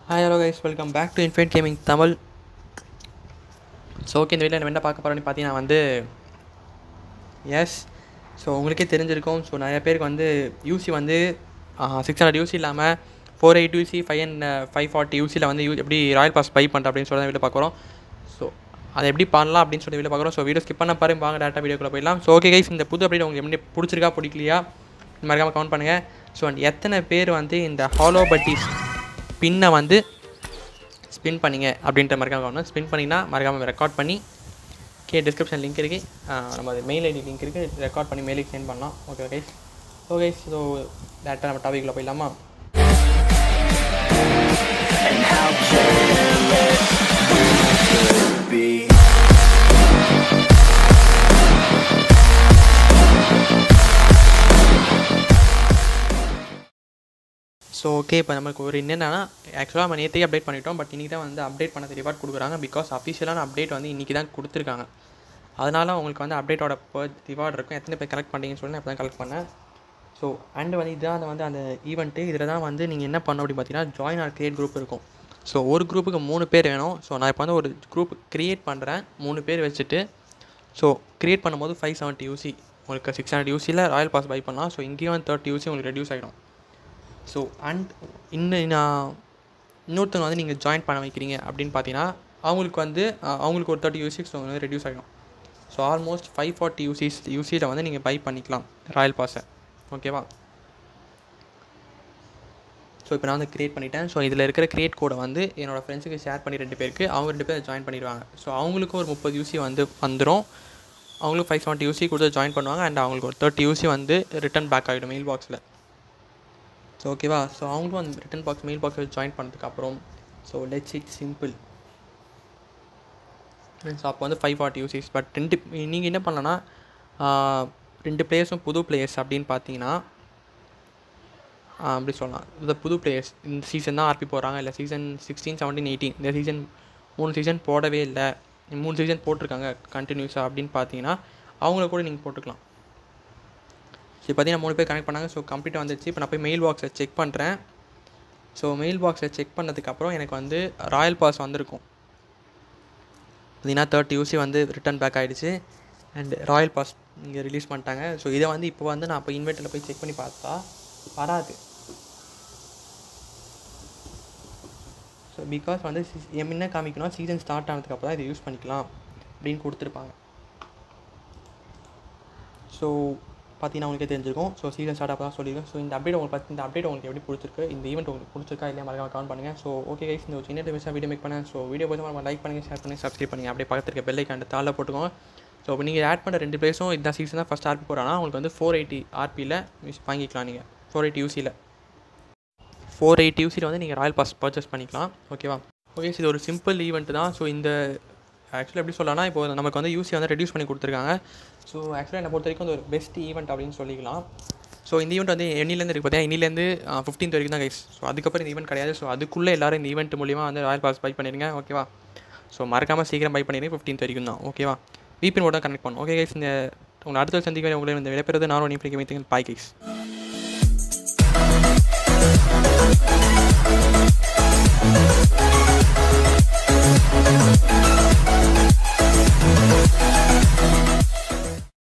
Hi hello guys welcome back to Infine gaming Tamil so okay இந்த வீட்டில் நம்ம என்ன பார்க்க போகிறோம்னு பார்த்தீங்கன்னா வந்து எஸ் ஸோ உங்களுக்கே தெரிஞ்சிருக்கும் ஸோ நிறைய பேருக்கு வந்து யூசி வந்து சிக்ஸ் ஹண்ட்ரட் யூசி இல்லாமல் four eight UC five and five forty யூசியில் வந்து யூ எப்படி ராயல் பாஸ் பை பண்ணுற அப்படின்னு சொல்லி வீடியோ பார்க்குறோம் ஸோ அதை எப்படி பண்ணலாம் அப்படின்னு சொல்லி வீடியோ பார்க்குறோம் ஸோ வீடியோ ஸ்கிப் பண்ண பாருங்க வாங்க டேட்டா வீடியோக்குள்ளே போயிடலாம் ஸோ ஓகே கைஸ் இந்த புது அப்டேட் உங்களுக்கு எப்படி பிடிச்சிருக்கா பிடிக்கலையா மறக்காமல் கவுண்ட் பண்ணுங்கள் ஸோ அண்ட் எத்தனை பேர் வந்து இந்த ஹாலோ பட்டிஸ் பின்னை வந்து ஸ்பின் பண்ணிங்க அப்படின்ற மறக்காம கவனம் ஸ்பின் பண்ணிங்கன்னா மறக்காமல் ரெக்கார்ட் பண்ணி கே டிஸ்கிரிப்ஷன் லிங்க் இருக்குது நம்ம மெயில் ஐடி லிங்க் இருக்குது ரெக்கார்ட் பண்ணி மெயிலுக்கு சென்ட் பண்ணலாம் ஓகே கைஸ் ஓகே ஸோ டேரெக்டாக நம்ம டாபிக்கில் போயிடலாமா and how careless we could be. So okay இப்போ நமக்கு ஒரு என்னென்னா ஆக்சுவலாக நம்ம நேற்றே அப்டேட் பண்ணிட்டோம் பட் இன்றைக்கி தான் வந்து அப்டேட் பண்ணது ரிவார்ட் கொடுக்குறாங்க பிகாஸ் அஃபிஷியலான அப்டேட் வந்து இன்றைக்கி தான் கொடுத்துருக்காங்க அதனால் உங்களுக்கு வந்து அப்டேட்டோட ரிவார்ட் இருக்கும் எத்தனை பேர் கலெக்ட் பண்ணீங்கன்னு சொல்லி நான் இப்போ தான் கலெக்ட் பண்ணேன் ஸோ அண்ட் வந்து இதுதான் அந்த வந்து அந்த ஈவெண்ட்டு இதில் தான் வந்து நீங்கள் என்ன பண்ணணும் அப்படின்னு பார்த்தீங்கன்னா ஜாயின் ஆர் கிரியேட் குரூப் இருக்கும் ஸோ ஒரு குரூப்புக்கு மூணு பேர் வேணும் ஸோ நான் இப்போ வந்து ஒரு குரூப் க்ரியேட் பண்ணுறேன் மூணு பேர் வச்சுட்டு ஸோ க்ரியேட் பண்ணும்போது ஃபைவ் செவன்ட்டி யூசி உங்களுக்கு சிக்ஸ் ஹண்ட்ரட் யூசியில் ராயல் பாஸ் பை பண்ணலாம் ஸோ இங்கேயும் வந்து தேர்ட்டி யூசி உங்களுக்கு ரெடியூஸ் ஆகிடும் ஸோ அண்ட் இன்னும் நான் இன்னொருத்தவங்க வந்து நீங்கள் ஜாயின் பண்ண வைக்கிறீங்க அப்படின்னு பார்த்தீங்கன்னா அவங்களுக்கு வந்து அஹ், அவங்களுக்கு ஒரு தேர்ட்டி யூசிஸ் வந்து ரெடியூஸ் ஆகிடும் so almost five forty UCs யூசியில் வந்து நீங்கள் பை பண்ணிக்கலாம் ராயல் பாஸை ஓகேவா ஸோ இப்போ நான் வந்து க்ரியேட் பண்ணிட்டேன் ஸோ இதில் இருக்கிற க்ரியேட் கோடை வந்து என்னோடய ஃப்ரெண்ட்ஸுக்கு ஷேர் பண்ணி ரெண்டு பேருக்கு அவங்க ரெண்டு பேர் ஜாயின் பண்ணிடுவாங்க ஸோ அவங்களுக்கும் ஒரு முப்பது யூசி வந்து வந்துடும் அவங்களுக்கு ஃபைவ் செவன்ட்டி யூசி கொடுத்து ஜாயின் பண்ணுவாங்க அண்ட் அவங்களுக்கு ஒரு தேர்ட்டி யூசி வந்து ரிட்டன் பேக் ஆகிடும் மெயில் பாக்ஸில் ஸோ ஓகேவா ஸோ அவங்களும் அந்த return box mail box join பண்ணதுக்கு அப்புறம் so let's it simple so அப்போ வந்து ஃபைவ் ஃபார்ட்டி யூசிஸ் பட் ரெண்டு நீங்கள் என்ன பண்ணலன்னா ஆஹ், ரெண்டு பிளேயர்ஸும் புது பிளேயர்ஸ் அப்படின்னு பார்த்தீங்கன்னா ஆஹ், அப்படி சொல்லலாம் இந்த புது பிளேயர்ஸ் இந்த சீசன் தான் ஆர்பி போகிறாங்க இல்லை சீசன் சிக்ஸ்டீன் செவன்டீன் எயிட்டீன் இந்த சீசன் மூணு சீசன் போடவே இல்லை மூணு சீசன் போட்டிருக்காங்க கண்டினியூஸாக அப்படின்னு பார்த்தீங்கன்னா அவங்கள கூட நீங்கள் போட்டுக்கலாம் ஸோ இப்போ பார்த்தீங்கன்னா மூணு பேர் கனெக்ட் பண்ணாங்க ஸோ கம்ப்ளீட்டாக வந்துச்சு இப்போ நான் போய் மெயில் பாக்ஸை செக் பண்ணுறேன் ஸோ மெயில் பாக்ஸை செக் பண்ணதுக்கப்புறம் எனக்கு வந்து ராயல் பாஸ் வந்திருக்கும் பார்த்தீங்கன்னா தேர்ட்டி யூசி வந்து ரிட்டன் பேக் ஆகிடுச்சு அண்ட் ராயல் பாஸ் இங்கே ரிலீஸ் பண்ணிட்டாங்க ஸோ இதை வந்து இப்போ வந்து நான் இப்போ இன்வெர்ட்டரில் போய் செக் பண்ணி பார்த்தா வராது ஸோ பிகாஸ் வந்து சி- எம் என்ன காமிக்கணும் சீசன் ஸ்டார்ட் ஆனதுக்கப்புறம் தான் இதை யூஸ் பண்ணிக்கலாம் அப்படின்னு கொடுத்துருப்பாங்க ஸோ பார்த்தீங்கன்னா உங்களுக்கே தெரிஞ்சிருக்கும் ஸோ சீசன் ஸ்டார்ட் அப்போ தான் சொல்லியிருக்கேன் ஸோ இந்த அப்டேட் உங்களுக்கு பார்த்து இந்த அப்டேட் உங்களுக்கு எப்படி பிடிச்சிருக்கு இந்த ஈவெண்ட் உங்களுக்கு பிடிச்சிருக்கா இல்லையா மறக்காம கமெண்ட் பண்ணுங்கள் ஸோ ஓகே கைஸ் இந்த ஒரு சின்ன விஷயம் வீடியோ மேக் பண்ணேன் ஸோ வீடியோ பார்த்து நம்ம லைக் பண்ணுங்கள் ஷேர் பண்ணி சப்ஸ்கிரைப் பண்ணுங்கள் அப்படியே பக்கத்துல இருக்க பெல் ஐக்கான் தாளில் போட்டுக்கோங்க ஸோ இப்போ நீங்கள் ஆட் பண்ணுற ரெண்டு பிளேஸும் இந்த சீசன் தான் ஃபஸ்ட் ஆர்பி போகிறாங்கன்னா உங்களுக்கு வந்து ஃபோர் எயிட்டி ஆர்பியில் வாங்கிக்கலாம் நீங்கள் ஃபோர் எயிட்டி யூசியில் ஃபோர் எயிட் யூசியில் வந்து நீங்கள் ராயல் பாஸ் பர்ச்சேஸ் பண்ணிக்கலாம் ஓகேவா ஓகே இது ஒரு சிம்பிள் ஈவெண்ட் தான் ஸோ இந்த ஆக்சுவலாக எப்படி சொல்லலாம்னா இப்போ நமக்கு வந்து யூசி வந்து ரெடியூஸ் பண்ணி கொடுத்துருக்காங்க ஸோ ஆக்சுவலாக என்னை பொறுத்த வரைக்கும் இது ஒரு பெஸ்ட் ஈவெண்ட் அப்படின்னு சொல்லிக்கலாம் ஸோ இந்த ஈவெண்ட் வந்து எண்ணிலேருந்து இருக்குது பார்த்தீங்கன்னா இன்னிலேருந்து ஃபிஃப்டீன்த் வரைக்கும் தான் கைஸ் ஸோ அதுக்கப்புறம் இந்த ஈவெண்ட் கிடையாது ஸோ அதுக்குள்ளே எல்லாரும் இந்த ஈவெண்ட் மூலியமா வந்து ராயல் பாஸ் பை பண்ணிடுங்க ஓகேவா ஸோ மறக்காமல் சீக்கிரம் பை பண்ணிடுங்க ஃபிஃப்டீன்த் வரைக்கும் தான் ஓகேவா விபின் கூட கனெக்ட் பண்ணும் ஓகே கைஸ் இந்த உங்களை அடுத்த சந்திக்க உங்களை இந்த விடைபெறுவது நானும் நீ பிடிக்க பாய் கைஸ் Thank